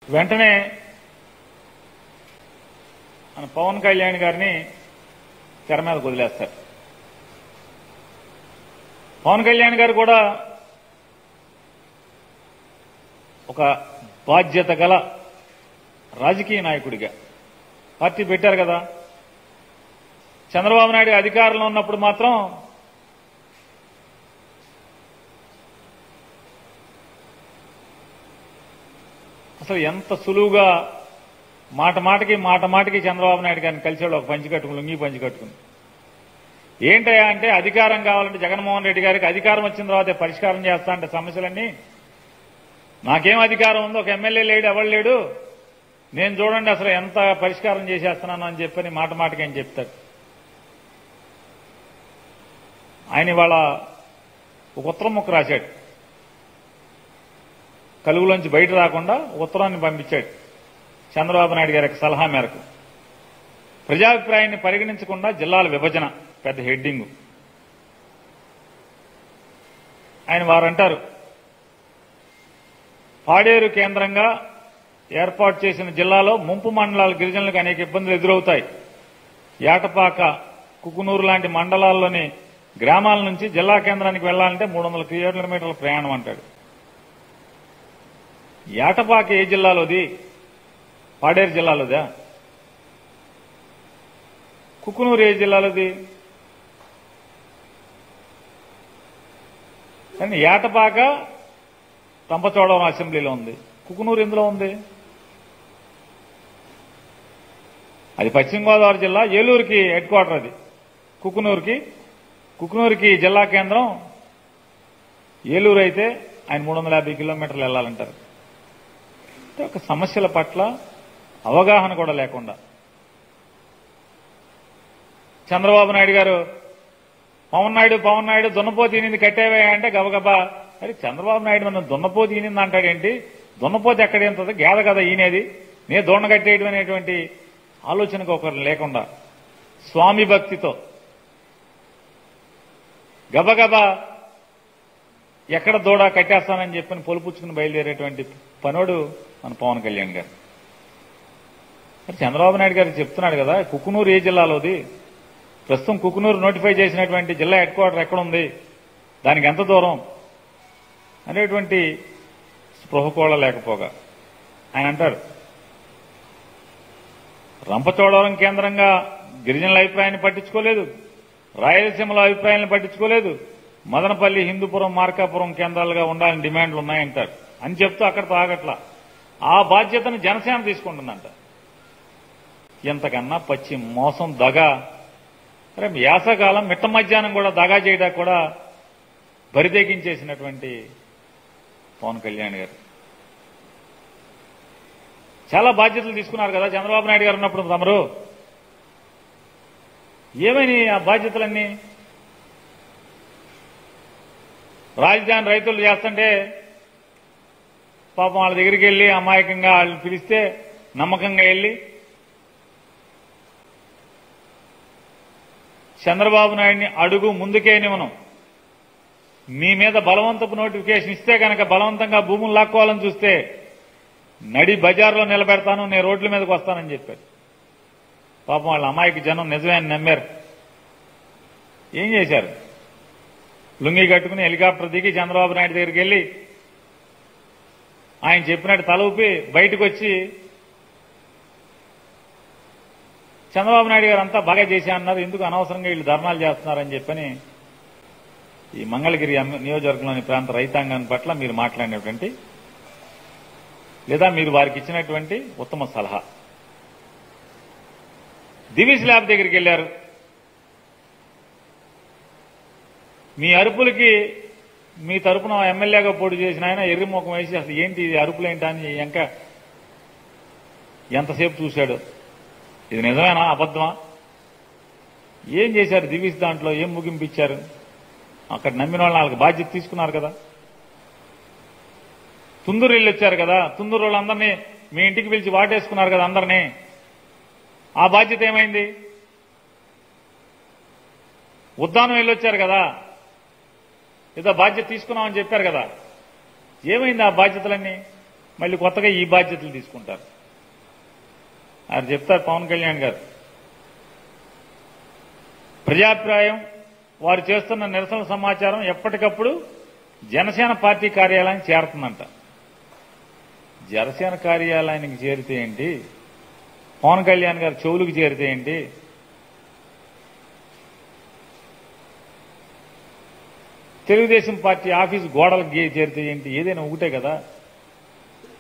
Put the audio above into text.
వెంటనే మన పవన్ కళ్యాణ్ గారిని తెర మీదకు వదిలేస్తారు పవన్ కళ్యాణ్ గారు కూడా ఒక బాధ్యత గల రాజకీయ నాయకుడిగా పార్టీ పెట్టారు కదా చంద్రబాబు నాయుడు అధికారంలో ఉన్నప్పుడు మాత్రం అసలు ఎంత సులువుగా మాట మాటకి మాట మాటకి చంద్రబాబు నాయుడు గారిని కలిసేవాడు ఒక పంచి కట్టుకుని లుంగి పంచి కట్టుకుని ఏంటయ్యా అంటే అధికారం కావాలంటే జగన్మోహన్ రెడ్డి గారికి అధికారం వచ్చిన తర్వాతే పరిష్కారం చేస్తా అంటే సమస్యలన్నీ నాకేం అధికారం ఉందో ఒక ఎమ్మెల్యే లేడు ఎవరు లేడు నేను చూడండి అసలు ఎంత పరిష్కారం చేసేస్తున్నాను అని చెప్పని మాట మాటకి అని చెప్తాడు ఆయన ఇవాళ ఒక ఉత్తరం ముక్క రాశాడు కలుగులోంచి బయట రాకుండా ఉత్తరాన్ని పంపించాడు చంద్రబాబు నాయుడు గారి యొక్క సలహా మేరకు ప్రజాభిప్రాయాన్ని పరిగణించకుండా జిల్లాల విభజన పెద్ద హెడ్డింగ్ ఆయన వారంటారు పాడేరు కేంద్రంగా ఏర్పాటు చేసిన జిల్లాలో ముంపు మండలాల గిరిజనులకు అనేక ఇబ్బందులు ఎదురవుతాయి ఏటపాక కుకునూరు లాంటి మండలాల్లోని గ్రామాల నుంచి జిల్లా కేంద్రానికి వెళ్లాలంటే మూడు వందల కిలోమీటర్ల ప్రయాణం అంటాడు ఏటపాక ఏ జిల్లాలోది పాడేరు జిల్లాలోదా కుకునూరు ఏ జిల్లాలోది కానీ ఏటపాక రంపచోడవరం అసెంబ్లీలో ఉంది కుకునూరు ఎందులో ఉంది అది పశ్చిమ గోదావరి జిల్లా ఏలూరుకి హెడ్ క్వార్టర్ అది కుకునూరుకి కుకునూరుకి జిల్లా కేంద్రం ఏలూరు అయితే ఆయన మూడు వందల యాభై కిలోమీటర్లు వెళ్లాలంటారు అంటే ఒక సమస్యల పట్ల అవగాహన కూడా లేకుండా చంద్రబాబు నాయుడు గారు పవన్ నాయుడు పవన్ నాయుడు దున్నపోతు ఈనింది కట్టేవే అంటే గబగబా అరే చంద్రబాబు నాయుడు మనం దున్నపోతు ఈనింది అంటాడేంటి దున్నపోతు ఎక్కడ ఎంతది గేద కదా ఈనేది నే దొండ కట్టేయడం అనేటువంటి ఆలోచనకు ఒకరు లేకుండా స్వామి భక్తితో గబగబా ఎక్కడ దూడ కట్టేస్తానని చెప్పని పొలుపుచ్చుకుని బయలుదేరేటువంటి పనోడు మన పవన్ కళ్యాణ్ గారు మరి చంద్రబాబు నాయుడు గారు చెప్తున్నాడు కదా కుకునూరు ఏ జిల్లాలోది ప్రస్తుతం కుకునూరు నోటిఫై చేసినటువంటి జిల్లా హెడ్ క్వార్టర్ ఎక్కడుంది దానికి ఎంత దూరం అనేటువంటి స్పృహ కూడా లేకపోగా ఆయన అంటారు రంపచోడవరం కేంద్రంగా గిరిజనుల అభిప్రాయాన్ని పట్టించుకోలేదు రాయలసీమల అభిప్రాయాన్ని పట్టించుకోలేదు మదనపల్లి హిందూపురం మార్కాపురం కేంద్రాలుగా ఉండాలని డిమాండ్లు ఉన్నాయంటారు అని చెప్తూ అక్కడ తాగట్లా ఆ బాధ్యతను జనసేన తీసుకుంటుందంట ఎంతకన్నా పచ్చి మోసం దగ అరే యాసకాలం మిట్ట మధ్యాహ్నం కూడా దగా చేయడానికి కూడా బరితెగించేసినటువంటి పవన్ కళ్యాణ్ గారు చాలా బాధ్యతలు తీసుకున్నారు కదా చంద్రబాబు నాయుడు గారు ఉన్నప్పుడు తమరు ఏమైనాయి ఆ బాధ్యతలన్నీ రాజధాని రైతులు చేస్తుంటే పాపం వాళ్ళ దగ్గరికి వెళ్ళి అమాయకంగా వాళ్ళని పిలిస్తే నమ్మకంగా వెళ్ళి చంద్రబాబు నాయుడిని అడుగు ముందుకే నిమనం మీ మీద బలవంతపు నోటిఫికేషన్ ఇస్తే కనుక బలవంతంగా భూములు లాక్కోవాలని చూస్తే నడి బజార్లో నిలబెడతాను నేను రోడ్ల మీదకి వస్తానని చెప్పాడు పాపం వాళ్ళ అమాయక జనం నిజమే అని నమ్మారు ఏం చేశారు లుంగి కట్టుకుని హెలికాప్టర్ దిగి చంద్రబాబు నాయుడు దగ్గరికి వెళ్ళి ఆయన చెప్పినట్టు తల ఊపి బయటకు వచ్చి చంద్రబాబు నాయుడు గారు అంతా బాగా చేశా అన్నారు ఎందుకు అనవసరంగా వీళ్ళు ధర్నాలు చేస్తున్నారని చెప్పని ఈ మంగళగిరి అమ్మ- నియోజకవర్గంలోని ప్రాంత రైతాంగాన్ని పట్ల మీరు మాట్లాడినటువంటి లేదా మీరు వారికి ఇచ్చినటువంటి ఉత్తమ సలహా దివిస్ ల్యాబ్ దగ్గరికి వెళ్లారు మీ అరుపులకి మీ తరపున ఎమ్మెల్యేగా పోటీ చేసిన ఆయన ఎర్రి ముఖం వేసి అసలు ఏంటి ఇది అరుపులు ఏంటా అని ఇంకా ఎంతసేపు చూశాడు ఇది నిజమేనా అబద్ధమా ఏం చేశారు దివిస్ దాంట్లో ఏం ముగింపిచ్చారు అక్కడ నమ్మిన వాళ్ళు వాళ్ళకి బాధ్యత తీసుకున్నారు కదా తుందూరు వెళ్ళి వచ్చారు కదా తుందూరు వాళ్ళందరినీ మీ ఇంటికి పిలిచి వాటేసుకున్నారు కదా అందరినీ ఆ బాధ్యత ఏమైంది ఉద్దానం వెళ్ళొచ్చారు కదా ఏదో బాధ్యత తీసుకున్నామని చెప్పారు కదా ఏమైంది ఆ బాధ్యతలన్నీ మళ్ళీ కొత్తగా ఈ బాధ్యతలు తీసుకుంటారు ఆయన చెప్తారు పవన్ కళ్యాణ్ గారు ప్రజాభిప్రాయం వారు చేస్తున్న నిరసన సమాచారం ఎప్పటికప్పుడు జనసేన పార్టీ కార్యాలయానికి చేరుతుందంట జనసేన కార్యాలయానికి చేరితే ఏంటి పవన్ కళ్యాణ్ గారు చెవులకు చేరితే ఏంటి తెలుగుదేశం పార్టీ ఆఫీస్ గోడలకు గే- చేరితే ఏంటి ఏదైనా ఒకటే కదా